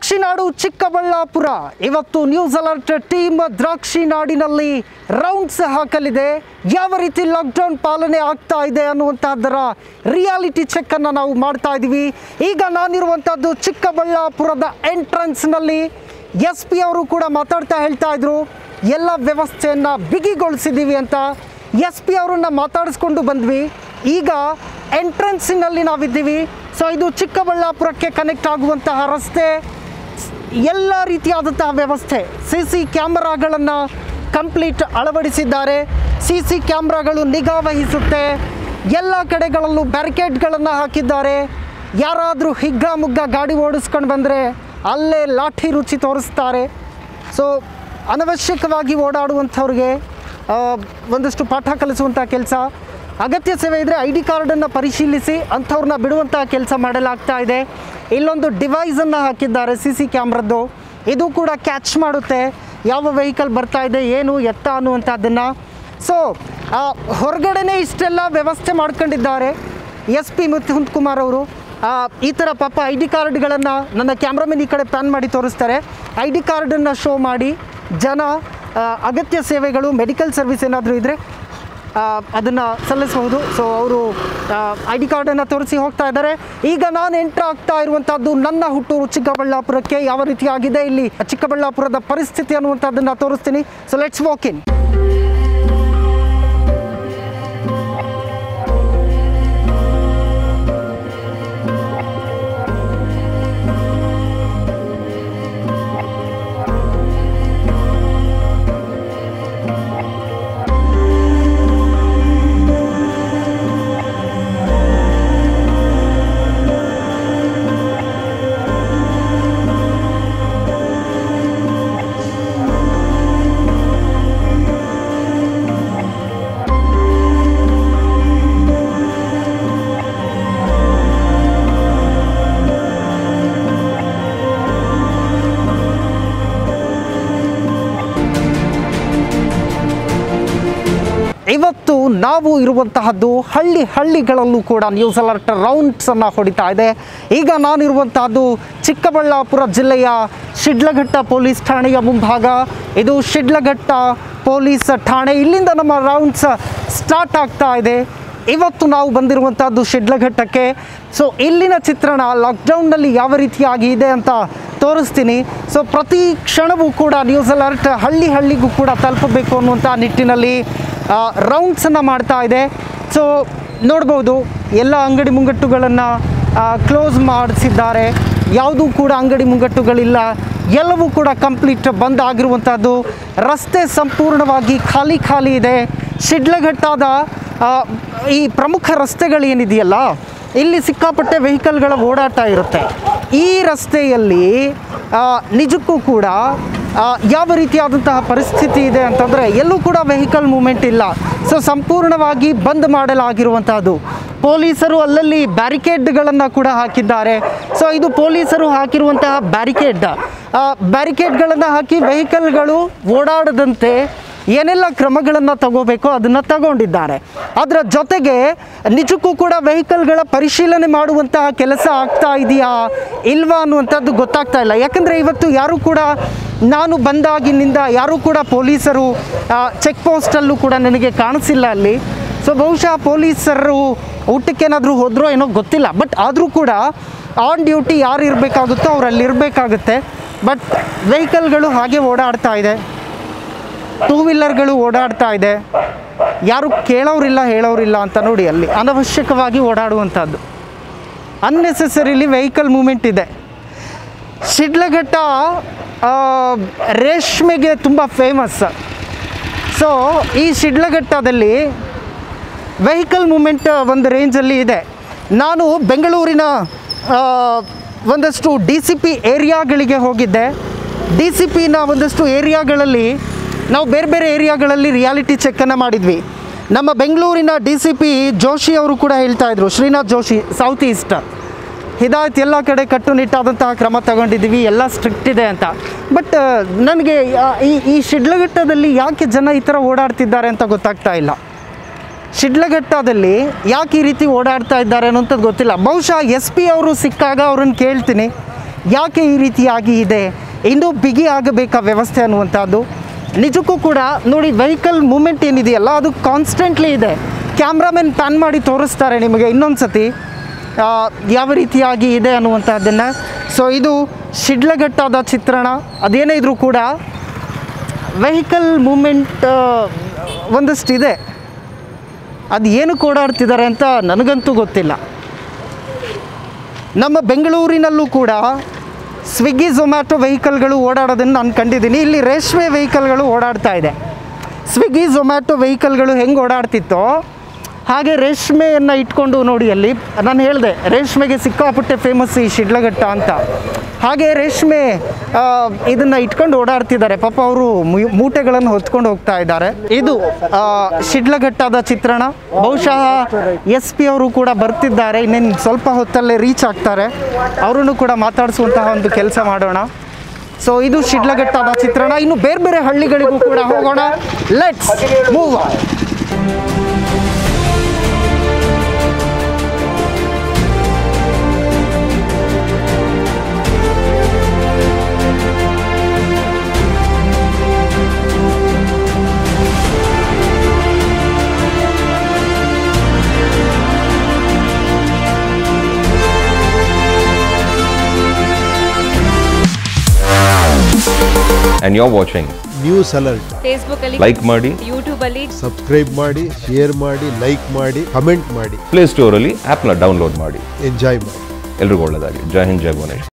ದ್ರಾಕ್ಷಿನಾಡು ಚಿಕ್ಕಬಳ್ಳಾಪುರ ಇವತ್ತು news alert team ದ್ರಾಕ್ಷಿನಾಡಿನಲ್ಲಿ rounds ಹಾಕಲಿದೆ ಯಾವ ರೀತಿ ಲಾಕ್ಡೌನ್ ಪಾಲನೆ ಆಗ್ತಾ ಇದೆ ಅನ್ನುವಂತಹದ್ದರ ರಿಯಾಲಿಟಿ ಚೆಕ್ ಅನ್ನು ನಾವು ಮಾಡ್ತಾ ಇದ್ದೀವಿ ಈಗ ನಾನಿರುವಂಥದ್ದು ಚಿಕ್ಕಬಳ್ಳಾಪುರದ ಎಂಟ್ರೆನ್ಸ್ನಲ್ಲಿ ಎಸ್ ಪಿ ಅವರು ಕೂಡ ಮಾತಾಡ್ತಾ ಹೇಳ್ತಾ ಇದ್ರು ಎಲ್ಲ ವ್ಯವಸ್ಥೆಯನ್ನು ಬಿಗಿಗೊಳಿಸಿದ್ದೀವಿ ಅಂತ ಎಸ್ ಪಿ ಅವರನ್ನ ಮಾತಾಡಿಸ್ಕೊಂಡು ಬಂದ್ವಿ ಈಗ ಎಂಟ್ರೆನ್ಸಿನಲ್ಲಿ ನಾವಿದ್ದೀವಿ ಸೊ ಇದು ಚಿಕ್ಕಬಳ್ಳಾಪುರಕ್ಕೆ ಕನೆಕ್ಟ್ ಆಗುವಂತಹ ರಸ್ತೆ ಎಲ್ಲ ರೀತಿಯಾದಂತಹ ವ್ಯವಸ್ಥೆ ಸಿ ಸಿ ಕ್ಯಾಮರಾಗಳನ್ನು ಕಂಪ್ಲೀಟ್ ಅಳವಡಿಸಿದ್ದಾರೆ ಸಿ ಸಿ ಕ್ಯಾಮ್ರಾಗಳು ನಿಗಾ ವಹಿಸುತ್ತೆ ಎಲ್ಲ ಕಡೆಗಳಲ್ಲೂ ಬ್ಯಾರಿಕೇಡ್ಗಳನ್ನು ಹಾಕಿದ್ದಾರೆ ಯಾರಾದರೂ ಹಿಗ್ಗ ಮುಗ್ಗ ಗಾಡಿ ಓಡಿಸ್ಕೊಂಡು ಬಂದರೆ ಅಲ್ಲೇ ಲಾಠಿ ರುಚಿ ತೋರಿಸ್ತಾರೆ ಸೊ ಅನವಶ್ಯಕವಾಗಿ ಓಡಾಡುವಂಥವ್ರಿಗೆ ಆ, ಒಂದಷ್ಟು ಪಾಠ ಕಲಿಸುವಂಥ ಕೆಲಸ ಅಗತ್ಯ ಸೇವೆ ಇದ್ದರೆ ಐ ಡಿ ಕಾರ್ಡನ್ನು ಪರಿಶೀಲಿಸಿ ಅಂಥವ್ರನ್ನ ಬಿಡುವಂಥ ಕೆಲಸ ಮಾಡಲಾಗ್ತಾ ಇದೆ ಇಲ್ಲೊಂದು ಡಿವೈಸನ್ನು ಹಾಕಿದ್ದಾರೆ ಸಿ ಸಿ ಕ್ಯಾಮ್ರದ್ದು ಇದು ಕೂಡ ಕ್ಯಾಚ್ ಮಾಡುತ್ತೆ ಯಾವ ವೆಹಿಕಲ್ ಬರ್ತಾ ಇದೆ ಏನು ಎತ್ತ ಅನ್ನುವಂಥದ್ದನ್ನು ಸೊ ಹೊರಗಡೆನೇ ಇಷ್ಟೆಲ್ಲ ವ್ಯವಸ್ಥೆ ಮಾಡ್ಕೊಂಡಿದ್ದಾರೆ ಎಸ್ ಪಿ ಮುತ್ತುಂತ್ ಕುಮಾರ್ ಅವರು ಆ, ಈ ಥರ ಪಾಪ ಐ ಡಿ ಕಾರ್ಡ್ಗಳನ್ನು ನನ್ನ ಕ್ಯಾಮ್ರಾಮನ್ ಈ ಕಡೆ ಪ್ಯಾನ್ ಮಾಡಿ ತೋರಿಸ್ತಾರೆ ಐ ಡಿ ಕಾರ್ಡನ್ನು ಶೋ ಮಾಡಿ ಜನ ಆ, ಅಗತ್ಯ ಸೇವೆಗಳು ಮೆಡಿಕಲ್ ಸರ್ವಿಸ್ ಏನಾದರೂ ಇದ್ದರೆ ಅದನ್ನು ಸಲ್ಲಿಸಬಹುದು ಸೊ ಅವರು ಐ ಡಿ ಕಾರ್ಡನ್ನು ತೋರಿಸಿ ಹೋಗ್ತಾ ಇದ್ದಾರೆ ಈಗ ನಾನು ಎಂಟ್ರ್ ಆಗ್ತಾ ಇರುವಂಥದ್ದು ನನ್ನ ಹುಟ್ಟೂರು ಚಿಕ್ಕಬಳ್ಳಾಪುರಕ್ಕೆ ಯಾವ ರೀತಿಯಾಗಿದೆ ಇಲ್ಲಿ ಚಿಕ್ಕಬಳ್ಳಾಪುರದ ಪರಿಸ್ಥಿತಿ ಅನ್ನುವಂಥದ್ದನ್ನು ತೋರಿಸ್ತೀನಿ ಸೊ ಲೆಟ್ಸ್ ವಾಕ್ ಇನ್ ಇವತ್ತು ನಾವು ಇರುವಂತಹದ್ದು ಹಳ್ಳಿ ಹಳ್ಳಿಗಳಲ್ಲೂ ಕೂಡ ನ್ಯೂಸ್ ಅಲರ್ಟ್ ರೌಂಡ್ಸನ್ನು ಹೊಡಿತಾ ಇದೆ ಈಗ ನಾನಿರುವಂತಹದ್ದು ಚಿಕ್ಕಬಳ್ಳಾಪುರ ಜಿಲ್ಲೆಯ ಶಿಡ್ಲಘಟ್ಟ ಪೊಲೀಸ್ ಠಾಣೆಯ ಮುಂಭಾಗ ಇದು ಶಿಡ್ಲಘಟ್ಟ ಪೊಲೀಸ್ ಠಾಣೆ ಇಲ್ಲಿಂದ ನಮ್ಮ ರೌಂಡ್ಸ್ ಸ್ಟಾರ್ಟ್ ಆಗ್ತಾ ಇದೆ ಇವತ್ತು ನಾವು ಬಂದಿರುವಂತಹದ್ದು ಶಿಡ್ಲಘಟ್ಟಕ್ಕೆ ಸೊ ಇಲ್ಲಿನ ಚಿತ್ರಣ ಲಾಕ್ಡೌನ್ನಲ್ಲಿ ಯಾವ ರೀತಿಯಾಗಿ ಇದೆ ಅಂತ ತೋರಿಸ್ತೀನಿ ಸೊ ಪ್ರತಿ ಕ್ಷಣವೂ ಕೂಡ ನ್ಯೂಸ್ ಅಲರ್ಟ್ ಹಳ್ಳಿ ಹಳ್ಳಿಗೂ ಕೂಡ ತಲುಪಬೇಕು ಅನ್ನುವಂಥ ನಿಟ್ಟಿನಲ್ಲಿ ರೌಂಡ್ಸನ್ನು ಮಾಡ್ತಾ ಇದೆ ಸೊ ನೋಡ್ಬೋದು ಎಲ್ಲ ಅಂಗಡಿ ಮುಂಗಟ್ಟುಗಳನ್ನು ಕ್ಲೋಸ್ ಮಾಡಿಸಿದ್ದಾರೆ ಯಾವುದೂ ಕೂಡ ಅಂಗಡಿ ಮುಂಗಟ್ಟುಗಳಿಲ್ಲ ಎಲ್ಲವೂ ಕೂಡ ಕಂಪ್ಲೀಟ್ ಬಂದ್ ಆಗಿರುವಂಥದ್ದು ರಸ್ತೆ ಸಂಪೂರ್ಣವಾಗಿ ಖಾಲಿ ಖಾಲಿ ಇದೆ ಶಿಡ್ಲಘಟ್ಟಾದ ಆ, ಈ ಪ್ರಮುಖ ರಸ್ತೆಗಳೇನಿದೆಯಲ್ಲ ಇಲ್ಲಿ ಸಿಕ್ಕಾಪಟ್ಟೆ ವೆಹಿಕಲ್ಗಳ ಓಡಾಟ ಇರುತ್ತೆ ಈ ರಸ್ತೆಯಲ್ಲಿ ಆ, ನಿಜಕ್ಕೂ ಕೂಡ ಆ, ಯಾವ ರೀತಿಯಾದಂತಹ ಪರಿಸ್ಥಿತಿ ಇದೆ ಅಂತಂದರೆ ಎಲ್ಲೂ ಕೂಡ ವೆಹಿಕಲ್ ಮೂಮೆಂಟ್ ಇಲ್ಲ ಸೊ ಸಂಪೂರ್ಣವಾಗಿ ಬಂದ್ ಮಾಡಲಾಗಿರುವಂತಹದ್ದು ಪೊಲೀಸರು ಅಲ್ಲಲ್ಲಿ ಬ್ಯಾರಿಕೇಡ್ಗಳನ್ನು ಕೂಡ ಹಾಕಿದ್ದಾರೆ ಸೊ ಇದು ಪೊಲೀಸರು ಹಾಕಿರುವಂತಹ ಬ್ಯಾರಿಕೇಡ್ ಬ್ಯಾರಿಕೇಡ್ಗಳನ್ನು ಹಾಕಿ ವೆಹಿಕಲ್ಗಳು ಓಡಾಡದಂತೆ ಏನೆಲ್ಲ ಕ್ರಮಗಳನ್ನು ತಗೋಬೇಕೋ ಅದನ್ನು ತಗೊಂಡಿದ್ದಾರೆ ಅದರ ಜೊತೆಗೆ ನಿಜಕ್ಕೂ ಕೂಡ ವೆಹಿಕಲ್ಗಳ ಪರಿಶೀಲನೆ ಮಾಡುವಂತಹ ಕೆಲಸ ಆಗ್ತಾ ಇದೆಯಾ ಇಲ್ವಾ ಅನ್ನುವಂಥದ್ದು ಗೊತ್ತಾಗ್ತಾ ಇಲ್ಲ ಯಾಕಂದರೆ ಇವತ್ತು ಯಾರೂ ಕೂಡ ನಾನು ಬಂದಾಗಿನಿಂದ ಯಾರೂ ಕೂಡ ಪೊಲೀಸರು ಚೆಕ್ ಪೋಸ್ಟಲ್ಲೂ ಕೂಡ ನನಗೆ ಕಾಣಿಸಿಲ್ಲ ಅಲ್ಲಿ ಸೊ ಬಹುಶಃ ಪೊಲೀಸರು ಊಟಕ್ಕೇನಾದರೂ ಹೋದ್ರೋ ಏನೋ ಗೊತ್ತಿಲ್ಲ ಬಟ್ ಆದರೂ ಕೂಡ ಆನ್ ಡ್ಯೂಟಿ ಯಾರು ಇರಬೇಕಾಗುತ್ತೋ ಅವ್ರು ಅಲ್ಲಿ ಇರಬೇಕಾಗುತ್ತೆ ಬಟ್ ವೆಹಿಕಲ್ಗಳು ಹಾಗೆ ಓಡಾಡ್ತಾ ಇದೆ ಟೂ ವೀಲರ್ಗಳು ಓಡಾಡ್ತಾ ಇದೆ ಯಾರು ಕೇಳೋರಿಲ್ಲ ಹೇಳೋರಿಲ್ಲ ಅಂತ ನೋಡಿ ಅಲ್ಲಿ ಅನವಶ್ಯಕವಾಗಿ ಓಡಾಡುವಂಥದ್ದು ಅನ್ನೆಸೆಸರಿಲಿ ವೆಹಿಕಲ್ ಮೂಮೆಂಟ್ ಇದೆ ಶಿಡ್ಲಘಟ್ಟ ಆ, ರೇಷ್ಮೆಗೆ ತುಂಬ ಫೇಮಸ್ ಸೊ ಈ ಶಿಡ್ಲಘಟ್ಟದಲ್ಲಿ ವೆಹಿಕಲ್ ಮೂಮೆಂಟ್ ಒಂದು ರೇಂಜಲ್ಲಿ ಇದೆ ನಾನು ಬೆಂಗಳೂರಿನ ಆ, ಒಂದಷ್ಟು ಡಿ ಸಿ ಪಿ ಏರಿಯಾಗಳಿಗೆ ಹೋಗಿದ್ದೆ ಡಿ ಸಿ ಪಿನ ಒಂದಷ್ಟು ಏರಿಯಾಗಳಲ್ಲಿ ನಾವು ಬೇರೆ ಬೇರೆ ಏರಿಯಾಗಳಲ್ಲಿ ರಿಯಾಲಿಟಿ ಚೆಕ್ಕನ್ನು ಮಾಡಿದ್ವಿ ನಮ್ಮ ಬೆಂಗಳೂರಿನ ಡಿ ಸಿ ಪಿ ಜೋಶಿ ಅವರು ಕೂಡ ಹೇಳ್ತಾ ಇದ್ರು ಶ್ರೀನಾಥ್ ಜೋಶಿ ಸೌತ್ ಈಸ್ಟ್ ಹಿದಾಯತ್ ಎಲ್ಲ ಕಡೆ ಕಟ್ಟುನಿಟ್ಟಾದಂತಹ ಕ್ರಮ ತಗೊಂಡಿದ್ದೀವಿ ಎಲ್ಲ ಸ್ಟ್ರಿಕ್ಟ್ ಇದೆ ಅಂತ ಬಟ್ ನನಗೆ ಈ ಈ ಶಿಡ್ಲಘಟ್ಟದಲ್ಲಿ ಯಾಕೆ ಜನ ಈ ಥರ ಓಡಾಡ್ತಿದ್ದಾರೆ ಅಂತ ಗೊತ್ತಾಗ್ತಾ ಇಲ್ಲ ಶಿಡ್ಲಘಟ್ಟದಲ್ಲಿ ಯಾಕೆ ಈ ರೀತಿ ಓಡಾಡ್ತಾ ಇದ್ದಾರೆ ಅನ್ನೋಂಥದ್ದು ಗೊತ್ತಿಲ್ಲ ಬಹುಶಃ ಎಸ್ ಪಿ ಅವರು ಸಿಕ್ಕಾಗ ಅವ್ರನ್ನ ಕೇಳ್ತೀನಿ ಯಾಕೆ ಈ ರೀತಿಯಾಗಿ ಇದೆ ಇನ್ನೂ ಬಿಗಿ ಆಗಬೇಕಾ ವ್ಯವಸ್ಥೆ ಅನ್ನುವಂಥದ್ದು ನಿಜಕ್ಕೂ ಕೂಡ ನೋಡಿ ವೆಹಿಕಲ್ ಮೂಮೆಂಟ್ ಏನಿದೆಯಲ್ಲ ಅದು ಕಾನ್ಸ್ಟೆಂಟ್ಲಿ ಇದೆ ಕ್ಯಾಮ್ರಾಮನ್ ಪ್ಯಾನ್ ಮಾಡಿ ತೋರಿಸ್ತಾರೆ ನಿಮಗೆ ಇನ್ನೊಂದು ಸತಿ ಆ, ಯಾವ ರೀತಿಯಾಗಿ ಇದೆ ಅನ್ನುವಂಥದ್ದನ್ನು ಸೊ ಇದು ಶಿಡ್ಲಘಟ್ಟಾದ ಚಿತ್ರಣ ಅದೇನೇ ಇದ್ರೂ ಕೂಡ ವೆಹಿಕಲ್ ಮೂಮೆಂಟ್ ಒಂದಷ್ಟಿದೆ ಅದು ಏನಕ್ಕೆ ಓಡಾಡ್ತಿದ್ದಾರೆ ಅಂತ ನನಗಂತೂ ಗೊತ್ತಿಲ್ಲ ನಮ್ಮ ಬೆಂಗಳೂರಿನಲ್ಲೂ ಕೂಡ ಸ್ವಿಗ್ಗಿ ಝೊಮ್ಯಾಟೊ ವೆಹಿಕಲ್ಗಳು ಓಡಾಡೋದನ್ನು ನಾನು ಕಂಡಿದ್ದೀನಿ ಇಲ್ಲಿ ರೇಷ್ಮೆ ವೆಹಿಕಲ್ಗಳು ಓಡಾಡ್ತಾ ಇದೆ ಸ್ವಿಗ್ಗಿ ಝೊಮ್ಯಾಟೊ ವೆಹಿಕಲ್ಗಳು ಹೆಂಗೆ ಓಡಾಡ್ತಿತ್ತೋ ಹಾಗೆ ರೇಷ್ಮೆಯನ್ನು ಇಟ್ಕೊಂಡು ನೋಡಿ ಅಲ್ಲಿ ನಾನು ಹೇಳಿದೆ ರೇಷ್ಮೆಗೆ ಸಿಕ್ಕಾಪಟ್ಟೆ ಫೇಮಸ್ ಈ ಶಿಡ್ಲಘಟ್ಟ ಅಂತ ಹಾಗೆ ರೇಷ್ಮೆ ಇದನ್ನು ಇಟ್ಕೊಂಡು ಓಡಾಡ್ತಿದ್ದಾರೆ ಪಾಪ ಅವರು ಮೂಟೆಗಳನ್ನು ಹೊತ್ಕೊಂಡು ಹೋಗ್ತಾ ಇದ್ದಾರೆ ಇದು ಆ, ಶಿಡ್ಲಘಟ್ಟದ ಚಿತ್ರಣ ಬಹುಶಃ ಎಸ್ ಪಿ ಅವರು ಕೂಡ ಬರ್ತಿದ್ದಾರೆ ಇನ್ನೇನು ಸ್ವಲ್ಪ ಹೊತ್ತಲ್ಲೇ ರೀಚ್ ಆಗ್ತಾರೆ ಅವರನ್ನು ಕೂಡ ಮಾತಾಡಿಸುವಂತಹ ಒಂದು ಕೆಲಸ ಮಾಡೋಣ ಸೊ ಇದು ಶಿಡ್ಲಘಟ್ಟದ ಚಿತ್ರಣ ಇನ್ನು ಬೇರೆ ಬೇರೆ ಹಳ್ಳಿಗಳಿಗೂ ಕೂಡ ಹೋಗೋಣ let's move and you're watching news alert Facebook ಅಲ್ಲಿ like ಮಾಡಿ ಯೂಟ್ಯೂಬ್ ಅಲ್ಲಿ ಸಬ್ಸ್ಕ್ರೈಬ್ ಮಾಡಿ ಶೇರ್ ಮಾಡಿ ಲೈಕ್ ಮಾಡಿ ಕಮೆಂಟ್ ಮಾಡಿ ಪ್ಲೇ ಸ್ಟೋರಲ್ಲಿ ಆ್ಯಪ್ನ ಡೌನ್ಲೋಡ್ ಮಾಡಿ ಎಂಜಾಯ್ ಮಾಡಿ ಎಲ್ರಿಗೂ ಒಳ್ಳೆಯದಾಗಲಿ ಜೈ ಹಿಂದ್ ಜೈ ಭುವನೇಶ್ವರ್